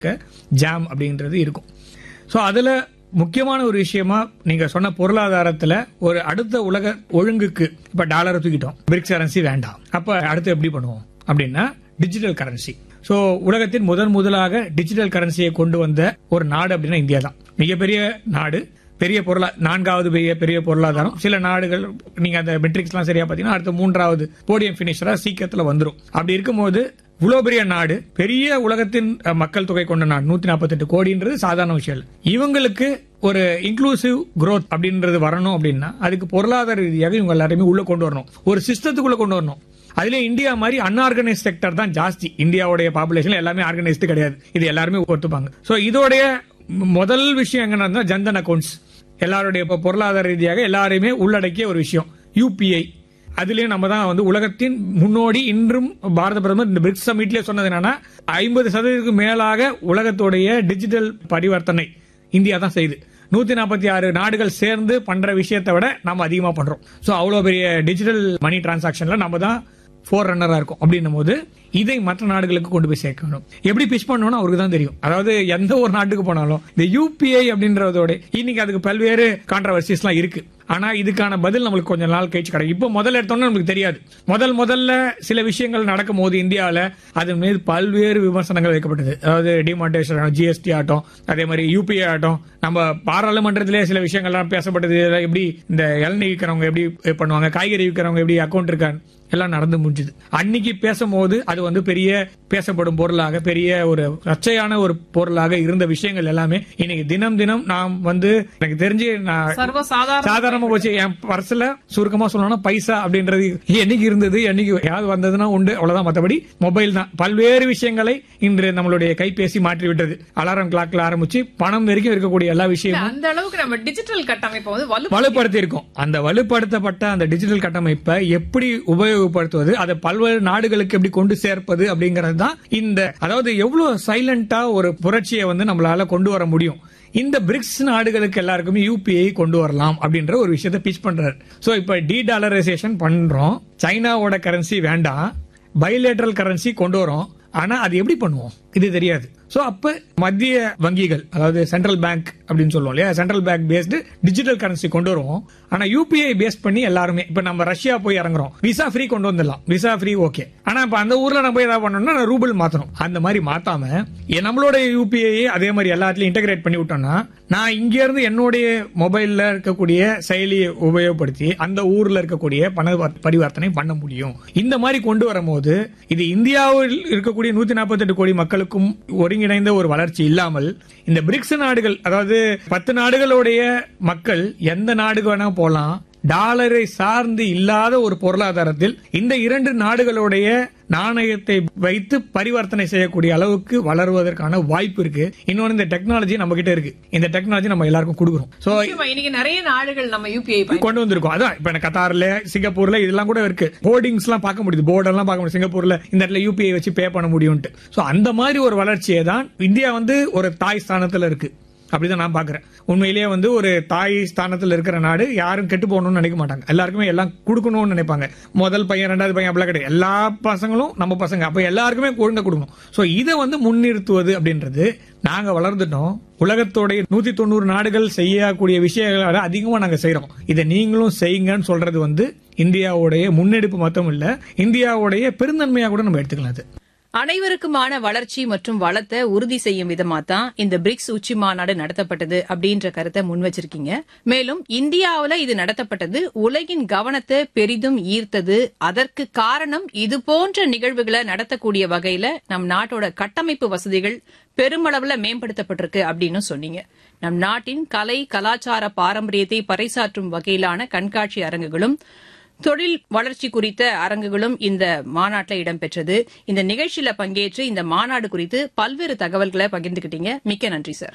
jam அப்படின்றது இருக்கும் so அதில் முக்கியமான ஒரு விஷயமா நீங்க சொன்ன பொருளாதாரத்துல ஒரு அடுத்த உலக ஒழுங்குக்கு இப்ப டாலரை தூக்கிட்டோம் பிரிக்ஸ் கரன்சி வேண்டாம் அப்ப அடுத்து எப்படி பண்ணுவோம் அப்படின்னா டிஜிட்டல் கரன்சி ஸோ உலகத்தின் முதன் முதலாக டிஜிட்டல் கரன்சியை கொண்டு வந்த ஒரு நாடு அப்படின்னா இந்தியா தான் மிகப்பெரிய நாடு பெரிய பொருளா நான்காவது பெரிய பெரிய பொருளாதாரம் சில நாடுகள் நீங்க அந்த மெட்ரிக்ஸ் எல்லாம் சரியா பாத்தீங்கன்னா அடுத்த மூன்றாவது போடியம் பினிஷரா சீக்கிரத்துல வந்துரும் அப்படி இருக்கும்போது இவ்வளவு பெரிய நாடு பெரிய உலகத்தின் அஹ், மக்கள் தொகை கொண்ட நாடு நூத்தி நாற்பத்தெட்டு கோடின்றது சாதாரண விஷயம் இல்ல இவங்களுக்கு ஒரு இன்க்ளூசிவ் growth அப்படின்றது வரணும் அப்படின்னா அதுக்கு பொருளாதார ரீதியாக இவங்க எல்லாருமே உள்ள கொண்டு வரணும் ஒரு சிஸ்டத்துக்குள்ள கொண்டு வரணும் அதுல இந்தியா மாதிரி அன்ஆர்கனைஸ் செக்டர் தான் ஜாஸ்தி இந்தியாவுடைய பாப்புலேஷன் எல்லாமே ஆர்கனைஸ்டு கிடையாது இது எல்லாருமே ஒத்துப்பாங்க சோ இதோடைய முதல் விஷயம் எங்கன்னா ஜன்தன் அக்கவுண்ட்ஸ் எல்லாருடைய இப்ப பொருளாதார ரீதியாக எல்லாரையுமே உள்ளடக்கிய ஒரு விஷயம் யூபிஐ அதுலயும் நம்ம தான் வந்து உலகத்தின் முன்னோடி இன்றும் பாரத பிரதமர் இந்த பிரிக்ஸ் சமிட்லயே சொன்னது என்னன்னா ஐம்பது சதவீதத்துக்கு மேலாக உலகத்துடைய டிஜிட்டல் பரிவர்த்தனை இந்தியா தான் செய்யுது நூத்தி நாற்பத்தி ஆறு நாடுகள் சேர்ந்து பண்ற விஷயத்தை விட நம்ம அதிகமா பண்றோம் சோ அவ்வளவு பெரிய டிஜிட்டல் மணி டிரான்சாக்ஷன்ல நம்ம தான் ஃபோர் ரன்னரா இருக்கும் அப்படின்னும் போது இதை மற்ற நாடுகளுக்கு கொண்டு போய் சேர்க்கணும் எப்படி பிச் பண்ணணும்னு அவருக்கு தான் தெரியும் அதாவது எந்த ஒரு நாட்டுக்கு போனாலும் இந்த யூபிஐ அப்படின்றதோட இன்னைக்கு அதுக்கு பல்வேறு கான்ட்ரவர்சிஸ் எல்லாம் இருக்கு ஆனா இதுக்கான பதில் நம்மளுக்கு கொஞ்ச நாள் கழிச்சு கிடைக்கும் இப்போ முதல்ல எடுத்தோம்னா நமக்கு தெரியாது முதல் முதல்ல சில விஷயங்கள் நடக்கும் போது இந்தியாவில் அது மீது பல்வேறு விமர்சனங்கள் வைக்கப்பட்டது அதாவது டிமாண்டேஷன் ஜிஎஸ்டி ஆட்டம் அதே மாதிரி யூபிஐ ஆட்டம் நம்ம பாராளுமன்றத்திலே சில விஷயங்கள்லாம் பேசப்பட்டது இதெல்லாம் எப்படி இந்த இளநீ விற்கிறவங்க எப்படி பண்ணுவாங்க காய்கறி விற்கிறவங்க எப்படி அக்கௌண்ட் இருக்கான்னு எல்லாம் நடந்து முடிஞ்சுது அன்னைக்கு பேசும்போது அது வந்து பெரிய பேசப்படும் பொருளாக பெரிய ஒரு சர்ச்சையான ஒரு பொருளாக இருந்த விஷயங்கள் எல்லாமே இன்னைக்கு தினம் தினம் நாம் வந்து எனக்கு தெரிஞ்சு நான் சர்வ சாதாரண சாதாரணமா போச்சு என் பர்ஸ்ல சுருக்கமா சொல்லணும்னா பைசா அப்படின்றது என்னைக்கு இருந்தது என்னைக்கு யாவது வந்ததுன்னா உண்டு அவ்வளவுதான் மத்தபடி மொபைல் தான் பல்வேறு விஷயங்களை இன்று நம்மளுடைய கைபேசி மாற்றி விட்டது அலாரம் கிளாக்ல ஆரம்பிச்சு பணம் வரைக்கும் இருக்கக்கூடிய எல்லா விஷயமும் அந்த அளவுக்கு நம்ம டிஜிட்டல் கட்டமைப்பை வந்து வலு வலுப்படுத்தி இருக்கும் அந்த வலுப்படுத்தப்பட்ட அந்த டிஜிட்டல் கட்டமைப்பை எப்படி உபயோகப்படுத்துவது அதை பல்வேறு நாடுகளுக்கு எப்படி கொண்டு சேர்ப்பது அப்படிங்கிறது தான் இந்த அதாவது எவ்வளவு சைலண்டா ஒரு புரட்சியை வந்து நம்மளால கொண்டு வர முடியும் இந்த பிரிக்ஸ் நாடுகளுக்கு எல்லாருக்குமே யூபிஐ கொண்டு வரலாம் அப்படின்ற ஒரு விஷயத்தை பிச் பண்றாரு சோ இப்ப டி டாலரைசேஷன் பண்றோம் சைனாவோட கரன்சி வேண்டாம் பைலேட்டரல் கரன்சி கொண்டு வரோம் ஆனா அது எப்படி பண்ணுவோம் இது தெரியாது சோ அப்ப மத்திய வங்கிகள் அதாவது சென்ட்ரல் பேங்க் அப்படின்னு சொல்லுவோம் இல்லையா central bank based digital currency கொண்டு வருவோம் ஆனா யூபிஐ பேஸ் பண்ணி எல்லாருமே இப்ப நம்ம ரஷ்யா போய் இறங்குறோம் விசா ஃப்ரீ கொண்டு வந்துடலாம் விசா ஃப்ரீ ஓகே ஆனா இப்ப அந்த ஊர்ல நம்ம ஏதாவது பண்ணணும்னா ரூபிள் மாத்தணும் அந்த மாதிரி மாத்தாம எ- நம்மளோட யூபிஐ அதே மாதிரி எல்லாத்துலயும் இன்டகிரேட் பண்ணி விட்டோம்னா நான் இங்க இருந்து என்னுடைய மொபைல்ல இருக்கக்கூடிய செயலியை உபயோகப்படுத்தி அந்த ஊர்ல இருக்கக்கூடிய பண வ- பரிவர்த்தனை பண்ண முடியும் இந்த மாதிரி கொண்டு வரும்போது இது இந்தியாவில் இருக்கக்கூடிய நூத்தி நாற்பத்தெட்டு கோடி மக்களுக்கும் ஒருங்கிணைந்த ஒரு வளர்ச்சி இல்லாமல் இந்த பிரிக்ஸ் நாடுகள் அதாவது பத்து நாடுகளுடைய மக்கள் எந்த நாடுக்கு வேணா போலாம் டாலரை சார்ந்து இல்லாத ஒரு பொருளாதாரத்தில் இந்த இரண்டு நாடுகளுடைய நாணயத்தை வைத்து பரிவர்த்தனை செய்யக்கூடிய அளவுக்கு வளருவதற்கான வாய்ப்பு இருக்கு இன்னொன்னு இந்த டெக்னாலஜி நம்ம கிட்ட இருக்கு இந்த டெக்னாலஜி நம்ம எல்லாருக்கும் கொடுக்குறோம் சோ நிச்சயமா, இன்னைக்கு நிறைய நாடுகள் நம்ம யூபிஐ கொண்டு வந்திருக்கோம் அதான் இப்ப எனக்கு கத்தார்ல சிங்கப்பூர்ல இதெல்லாம் கூட இருக்கு போர்டிங்ஸ் எல்லாம் பார்க்க முடியுது போர்டெல்லாம் பார்க்க முடியும் சிங்கப்பூர்ல இந்த இடத்துல யூபிஐ வச்சு பே பண்ண முடியும்ட்டு சோ அந்த மாதிரி ஒரு வளர்ச்சியை தான் இந்தியா வந்து ஒரு தாய் ஸ்தானத்துல இருக்கு அப்படிதான் நான் பாக்குறேன் உண்மையிலேயே வந்து ஒரு தாய் ஸ்தானத்துல இருக்கிற நாடு யாரும் கெட்டு போகணும்னு நினைக்க மாட்டாங்க எல்லாருக்குமே எல்லாம் கொடுக்கணும்னு நினைப்பாங்க முதல் பையன் ரெண்டாவது பையன் அப்படிலாம் கிடையாது எல்லா பசங்களும் நம்ம பசங்க அப்ப எல்லாருக்குமே ஒழுங்கா கொடுக்கணும் சோ இதை வந்து முன்னிறுத்துவது அப்படின்றது நாங்க வளர்ந்துட்டோம் உலகத்தோடைய நூத்தி தொண்ணூறு நாடுகள் செய்யக்கூடிய விஷயங்களை அதிகமா நாங்க செய்யறோம் இதை நீங்களும் செய்யுங்கன்னு சொல்றது வந்து இந்தியாவுடைய முன்னெடுப்பு மட்டும் இல்ல இந்தியாவுடைய பெருந்தன்மையா கூட நம்ம எடுத்துக்கலாம் அது அனைவருக்குமான வளர்ச்சி மற்றும் வளத்தை உறுதி செய்யும் விதமா தான் இந்த பிரிக்ஸ் உச்சி மாநாடு நடத்தப்பட்டது அப்படின்ற கருத்தை முன் வச்சிருக்கீங்க மேலும் இந்தியாவுல இது நடத்தப்பட்டது உலகின் கவனத்தை பெரிதும் ஈர்த்தது அதற்கு காரணம் இது போன்ற நிகழ்வுகளை நடத்தக்கூடிய வகையில நம் நாட்டோட கட்டமைப்பு வசதிகள் பெருமளவுல மேம்படுத்தப்பட்டிருக்கு அப்படின்னு சொன்னீங்க நம் நாட்டின் கலை கலாச்சார பாரம்பரியத்தை பறைசாற்றும் வகையிலான கண்காட்சி அரங்குகளும் தொழில் வளர்ச்சி குறித்த அரங்குகளும் இந்த மாநாட்டில் இடம்பெற்றது இந்த நிகழ்ச்சியில பங்கேற்று இந்த மாநாடு குறித்து பல்வேறு தகவல்களை பகிர்ந்துக்கிட்டீங்க மிக்க நன்றி சார்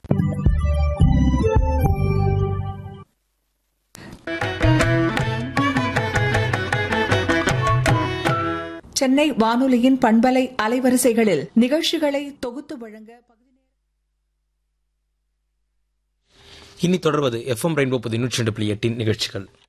சென்னை வானொலியின் பண்பலை அலைவரிசைகளில் நிகழ்ச்சிகளை தொகுத்து வழங்க இனி தொடர்வது எஃப்எம் ரெயின்போ தொண்ணூற்றி ரெண்டு புள்ளி எட்டின் நிகழ்ச்சிகள்